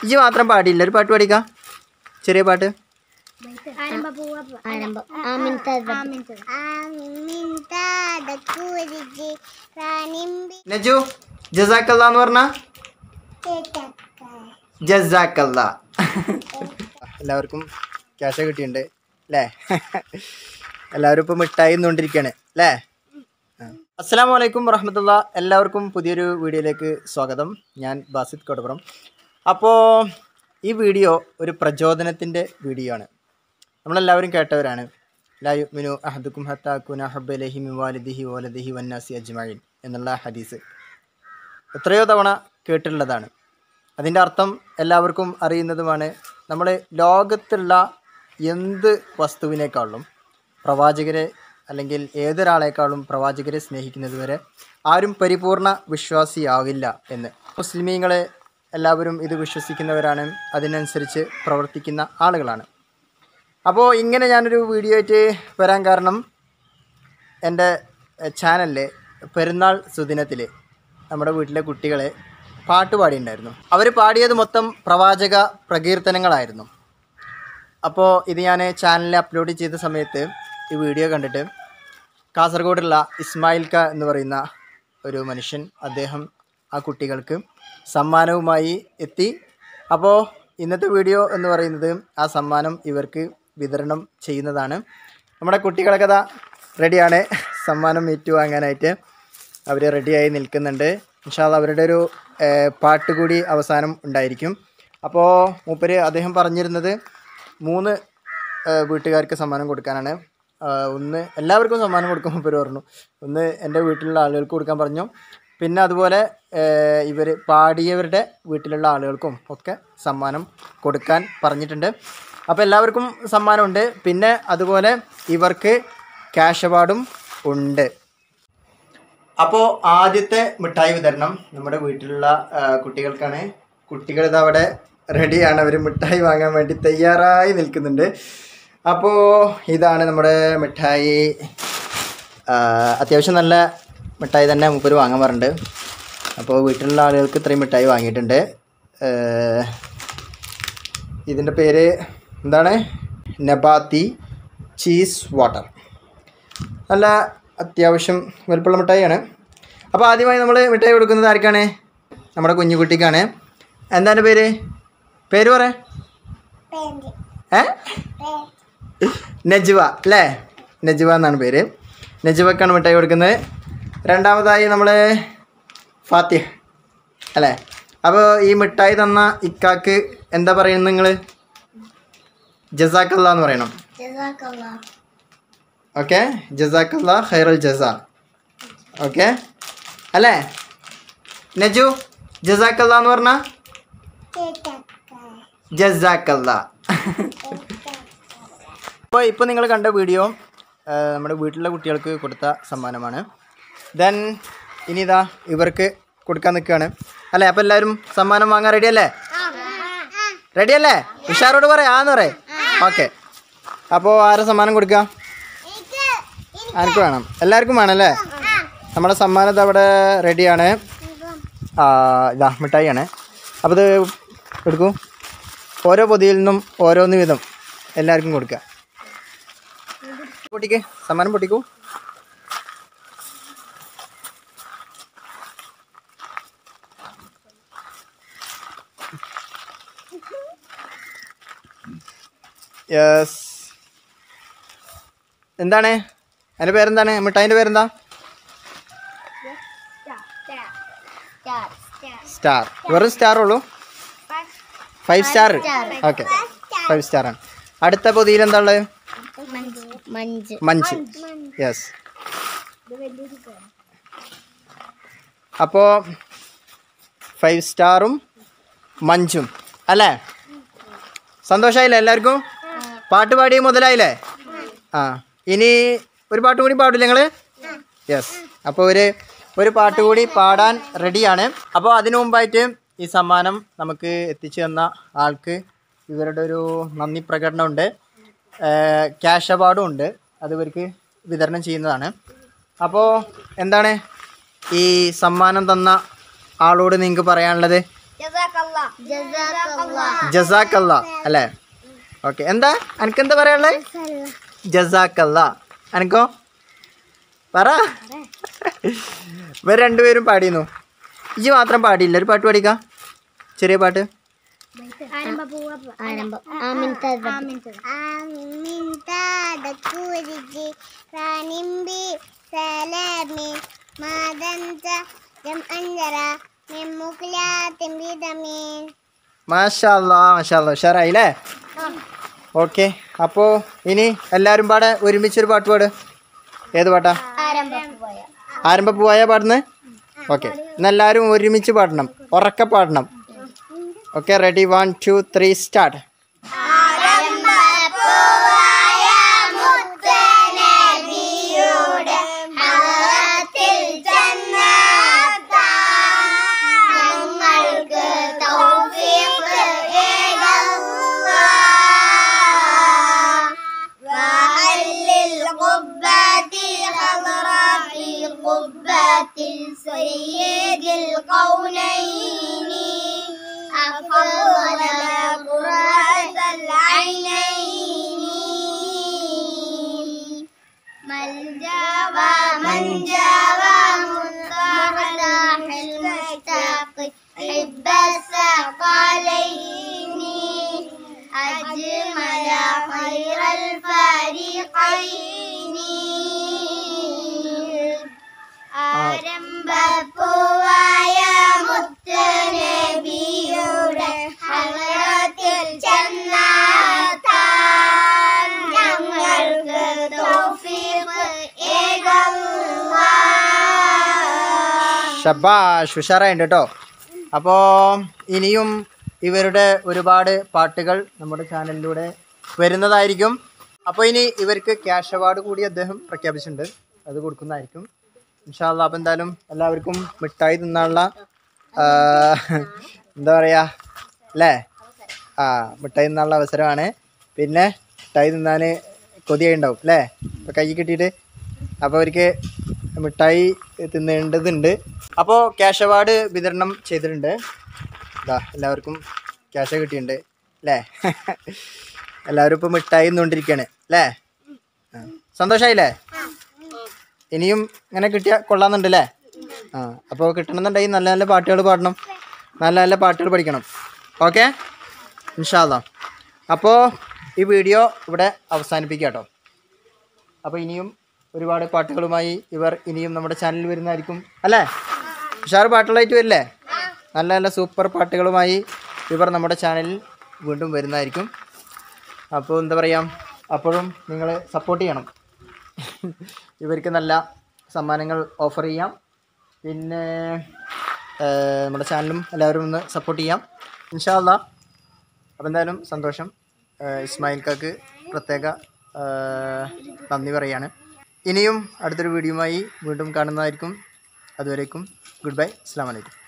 ഇജ് മാത്രം പാടിയില്ല ഒരു പാട്ട് പാടിക്കാം ചെറിയ പാട്ട് ആരംഭം ആമിൻതത് ആമിൻതദക്കുരിജി റാനിമ്പി നജു ജസാക്കല്ല എന്ന് പറഞ്ഞ ജസാക്കല്ല എല്ലാവർക്കും ക്യാഷ് കിട്ടിയിട്ടുണ്ട് അല്ലേ എല്ലാവരും ഇപ്പോൾ മിഠായി നിന്നുകൊണ്ടിരിക്കുകയാണ് അല്ലേ അസ്സാം വലൈക്കും വറഹമത്തുള്ള എല്ലാവർക്കും പുതിയൊരു വീഡിയോയിലേക്ക് സ്വാഗതം ഞാൻ ബാസിദ് കൊടുപ്പുറം അപ്പോൾ ഈ വീഡിയോ ഒരു പ്രചോദനത്തിൻ്റെ വീഡിയോ ആണ് നമ്മളെല്ലാവരും കേട്ടവരാണ് ലാ യുമിനു അഹദുക്കും ഹത്താക്കുന ഹബ്ബലഹി മിൻ വാലിദിഹി വലദിഹി വന്നാസി അജ്മഈൻ എന്നുള്ള ഹദീസ് എത്രയോ തവണ കേട്ടിട്ടുള്ളതാണ് അതിൻ്റെ അർത്ഥം എല്ലാവർക്കും അറിയുന്നതുമാണ് നമ്മൾ ലോകത്തുള്ള എന്ത് വസ്തുവിനേക്കാളും പ്രവാചകരെ അല്ലെങ്കിൽ ഏതൊരാളെക്കാളും പ്രവാചകരെ സ്നേഹിക്കുന്നത് വരെ ആരും പരിപൂർണ വിശ്വാസിയാവില്ല എന്ന് മുസ്ലിമീങ്ങളെ എല്ലാവരും ഇത് വിശ്വസിക്കുന്നവരാണ് അതിനനുസരിച്ച് പ്രവർത്തിക്കുന്ന ആളുകളാണ് അപ്പോൾ ഇങ്ങനെ ഞാനൊരു വീഡിയോ ആയിട്ട് വരാൻ കാരണം എൻ്റെ ചാനലിൽ പെരുന്നാൾ സുദിനത്തിൽ നമ്മുടെ വീട്ടിലെ കുട്ടികളെ പാട്ട് പാടിയിട്ടുണ്ടായിരുന്നു അവർ പാടിയത് മൊത്തം പ്രവാചക പ്രകീർത്തനങ്ങളായിരുന്നു അപ്പോൾ ഇത് ഞാൻ ചാനലിൽ അപ്ലോഡ് ചെയ്ത സമയത്ത് ഈ വീഡിയോ കണ്ടിട്ട് കാസർഗോഡുള്ള ഇസ്മായിൽ ക എന്ന് പറയുന്ന ഒരു മനുഷ്യൻ അദ്ദേഹം ആ കുട്ടികൾക്ക് സമ്മാനവുമായി എത്തി അപ്പോൾ ഇന്നത്തെ വീഡിയോ എന്ന് പറയുന്നത് ആ സമ്മാനം ഇവർക്ക് വിതരണം ചെയ്യുന്നതാണ് നമ്മുടെ കുട്ടികളൊക്കെ അതാ റെഡിയാണ് സമ്മാനം ഏറ്റുവാങ്ങാനായിട്ട് അവർ റെഡിയായി നിൽക്കുന്നുണ്ട് ഇൻഷാല്ല അവരുടെ ഒരു ഏഹ്, പാട്ട് കൂടി അവസാനം ഉണ്ടായിരിക്കും അപ്പോൾ മൂപ്പര് അദ്ദേഹം പറഞ്ഞിരുന്നത് മൂന്ന് ഏഹ്, വീട്ടുകാർക്ക് സമ്മാനം കൊടുക്കാനാണ് ആഹ്, ഒന്ന് എല്ലാവർക്കും സമ്മാനം കൊടുക്കും മൂപ്പര് പറഞ്ഞു ഒന്ന് എൻ്റെ വീട്ടിലുള്ള ആളുകൾക്ക് കൊടുക്കാൻ പറഞ്ഞു പിന്നെ അതുപോലെ ഇവർ പാടിയവരുടെ വീട്ടിലുള്ള ആളുകൾക്കും ഒക്കെ സമ്മാനം കൊടുക്കാൻ പറഞ്ഞിട്ടുണ്ട് അപ്പോൾ എല്ലാവർക്കും സമ്മാനമുണ്ട് പിന്നെ അതുപോലെ ഇവർക്ക് ക്യാഷ് അവാർഡും ഉണ്ട് അപ്പോൾ ആദ്യത്തെ മിഠായി വിതരണം നമ്മുടെ വീട്ടിലുള്ള ആ, കുട്ടികൾക്കാണ് കുട്ടികൾ ഇത് അവിടെ റെഡിയാണ് അവർ മിഠായി വാങ്ങാൻ വേണ്ടി തയ്യാറായി നിൽക്കുന്നുണ്ട് അപ്പോൾ ഇതാണ് നമ്മുടെ മിഠായി ആ, അത്യാവശ്യം നല്ല മിഠായി തന്നെ മുപ്പര് വാങ്ങാൻ പറഞ്ഞിട്ടുണ്ട് അപ്പോൾ വീട്ടിലുള്ള ആളുകൾക്ക് ഇത്രയും മിഠായി വാങ്ങിയിട്ടുണ്ട് ഇതിൻ്റെ പേര് എന്താണ് നബാത്തി ചീസ് വാട്ടർ നല്ല അത്യാവശ്യം വലുപ്പമുള്ള മിഠായിയാണ് അപ്പോൾ ആദ്യമായി നമ്മൾ മിഠായി കൊടുക്കുന്നത് ആർക്കാണ് നമ്മുടെ കുഞ്ഞുകുട്ടിക്കാണ് എന്താണ് പേര് പേര് പറ ഏ നജ്വ അല്ലേ നജ്വ എന്നാണ് പേര് നജ്വക്കാണ് മിഠായി കൊടുക്കുന്നത് രണ്ടാമതായി നമ്മൾ ഫാത്തിഹ അല്ലേ അപ്പോൾ ഈ മിഠായി തന്ന ഇക്കാക്ക് എന്താ പറയുന്നത് നിങ്ങൾ ജസാക്കല്ല എന്ന് പറയണം ജസാക്കല്ലാഹ് ഓക്കെ ജസാക്കല്ല ഖൈറുൽ ജസ ഓക്കെ അല്ലേ നജു ജസാക്കല്ല എന്ന് പറഞ്ഞ ജസാക്കല്ല അപ്പോൾ ഇപ്പോൾ നിങ്ങൾ കണ്ട വീഡിയോ ആ, നമ്മുടെ വീട്ടിലെ കുട്ടികൾക്ക് കൊടുത്ത സമ്മാനമാണ് ദെൻ ഇനി ഇതാ ഇവർക്ക് കൊടുക്കാൻ നിൽക്കുകയാണ് അല്ലേ അപ്പോൾ എല്ലാവരും സമ്മാനം വാങ്ങാൻ റെഡി അല്ലേ റെഡി അല്ലേ ഉഷാറോട് പറയാം ആന്ന് പറയേ ഓക്കെ അപ്പോൾ ആരാ സമ്മാനം കൊടുക്കുക ആർക്ക് വേണം എല്ലാവർക്കും വേണം അല്ലേ നമ്മുടെ സമ്മാനം ഇത് അവിടെ റെഡിയാണ് ആ, ഇതാ മിഠായിയാണ് അപ്പോൾ ഇത് എടുക്കൂ ഓരോ പൊതിയിൽ നിന്നും ഓരോന്ന് വീതം എല്ലാവർക്കും കൊടുക്കുക പൊട്ടിക്ക് സമ്മാനം പൊട്ടിക്കൂ യെസ് എന്താണ് അതിൻ്റെ പേരെന്താണ് മിഠായിൻ്റെ പേരെന്താ സ്റ്റാർ വെറും സ്റ്റാർ ഉള്ളൂ five star okay five star ആണ് അടുത്ത പൊതിയിൽ എന്താ ഉള്ളത് മഞ്ച് മഞ്ച് യെസ് അപ്പോൾ ഫൈവ് സ്റ്റാറും മഞ്ചും അല്ലേ സന്തോഷമായില്ലേ എല്ലാവർക്കും പാട്ട് പാടി മുതലായില്ലേ ആ ഇനി ഒരു പാട്ട് കൂടി പാടില്ലേ നിങ്ങൾ യെസ് അപ്പോൾ ഒരു ഒരു പാട്ട് കൂടി പാടാൻ റെഡിയാണ് അപ്പോൾ അതിനു മുമ്പായിട്ട് ഈ സമ്മാനം നമുക്ക് എത്തിച്ചു തന്ന ആൾക്ക് ഇവരുടെ ഒരു നന്ദി പ്രകടനമുണ്ട് ക്യാഷ് അവാർഡും ഉണ്ട് അത് ഇവർക്ക് വിതരണം ചെയ്യുന്നതാണ് അപ്പോൾ എന്താണ് ഈ സമ്മാനം തന്ന ആളോട് നിങ്ങൾക്ക് പറയാനുള്ളത് ജസാക്കല്ലാ ജസാക്കല്ലാ ജസാക്കല്ല അല്ലേ ഓക്കെ എന്താ എനിക്കെന്താ പറയാനുള്ളത് ജസാക്കല്ല എനിക്കോ പറ ഇവർ രണ്ടുപേരും പാടിയിരുന്നു ഇജി മാത്രം പാടിയില്ല ഒരു പാട്ട് പാടിക്കാം ചെറിയ പാട്ട് ആരംഭം ആമിൻതദ ആമിൻതദ കുരിജി റാനിംബി സലാമി മാദന്ത ജം അഞ്ചര മെമ്മുക്ലാത്തിൻ ബിദമീൻ മാഷാല്ലാ മാഷാല്ലാ ഉഷാറായില്ലേ ഓക്കെ അപ്പോൾ ഇനി എല്ലാവരും പാടെ ഒരുമിച്ചൊരു പാട്ട് പാട് ഏത് പാട്ടാ ആരംഭം പോയ ആരംഭ പോയാ പാടുന്നത് ഓക്കെ എന്നെല്ലാവരും ഒരുമിച്ച് പാടണം ഉറക്കെ പാടണം okay ready one two three start ഞങ്ങൾക്ക് തൗഫീഖ് للقبة الخضراء في قبة سيد القونين أفضل قرة العينين من جاوى من جاوى مصطلح المشتاق حب الثقلين أجمل خير الفريقين ആരംഭപ്പൂവായ മുത്തനബിയുടെ ഹലത്തിൽ ചെന്നാത്താൻ ഞങ്ങൾക്ക് തൗഫീഖ് ഏകല്ലാ ഷബാഷ് ഉഷാറായിട്ടുണ്ട് കേട്ടോ അപ്പോൾ ഇനിയും ഇവരുടെ ഒരുപാട് പാട്ടുകൾ നമ്മുടെ ചാനലിലൂടെ വരുന്നതായിരിക്കും അപ്പോൾ ഇനി ഇവർക്ക് ക്യാഷ് അവാർഡ് കൂടി അദ്ദേഹം പ്രഖ്യാപിച്ചിട്ടുണ്ട് അത് കൊടുക്കുന്നതായിരിക്കും ഇൻഷാല്ല അപ്പോൾ എന്തായാലും എല്ലാവർക്കും മിഠായി തിന്നാനുള്ള ആ, എന്താ പറയുക അല്ലേ ആ മിഠായി തിന്നാനുള്ള അവസരമാണ് പിന്നെ മിഠായി തിന്നാൻ കൊതിയായി ഉണ്ടാവും അല്ലേ ഇപ്പോൾ കൈ കിട്ടിയിട്ട് അപ്പോൾ അവർക്ക് മിഠായി തിന്നേണ്ടതുണ്ട് അപ്പോൾ ക്യാഷ് അവാർഡ് വിതരണം ചെയ്തിട്ടുണ്ട് ഇതാ എല്ലാവർക്കും ക്യാഷ് കിട്ടിയിട്ടുണ്ട് അല്ലേ എല്ലാവരും ഇപ്പോൾ മിഠായി തിന്നുകൊണ്ടിരിക്കുകയാണ് അല്ലേ ആ. സന്തോഷമായില്ലേ ഇനിയും ഇങ്ങനെ കിട്ടിയാൽ കൊള്ളാമെന്നുണ്ട് അല്ലേ ആ അപ്പോൾ കിട്ടണമെന്നുണ്ടെങ്കിൽ നല്ല നല്ല പാട്ടുകൾ പാടണം നല്ല നല്ല പാട്ടുകൾ പഠിക്കണം ഓക്കെ ഇൻഷാല്ല അപ്പോൾ ഈ വീഡിയോ ഇവിടെ അവസാനിപ്പിക്കാം കേട്ടോ അപ്പോൾ ഇനിയും ഒരുപാട് പാട്ടുകളുമായി ഇവർ ഇനിയും നമ്മുടെ ചാനലിൽ വരുന്നതായിരിക്കും അല്ലേ ഉഷാർ പാട്ടുകളായിട്ട് വരില്ലേ നല്ല നല്ല സൂപ്പർ പാട്ടുകളുമായി ഇവർ നമ്മുടെ ചാനലിൽ വീണ്ടും വരുന്നതായിരിക്കും അപ്പോൾ എന്താ പറയുക അപ്പോഴും നിങ്ങൾ സപ്പോർട്ട് ചെയ്യണം ഇവർക്ക് നല്ല സമ്മാനങ്ങൾ ഓഫർ ചെയ്യാം പിന്നെ ഏർ, നമ്മുടെ ചാനലും എല്ലാവരും ഒന്ന് സപ്പോർട്ട് ചെയ്യാം ഇൻഷാല്ല അപ്പോൾ എന്തായാലും സന്തോഷം ഏർ, ഇസ്മായിൽ കാക്ക് പ്രത്യേക ഏർ, നന്ദി പറയാണ് ഇനിയും അടുത്തൊരു വീഡിയോയുമായി വീണ്ടും കാണുന്നതായിരിക്കും അതുവരേക്കും ഗുഡ് ബൈ അസ്സാം വലൈക്കും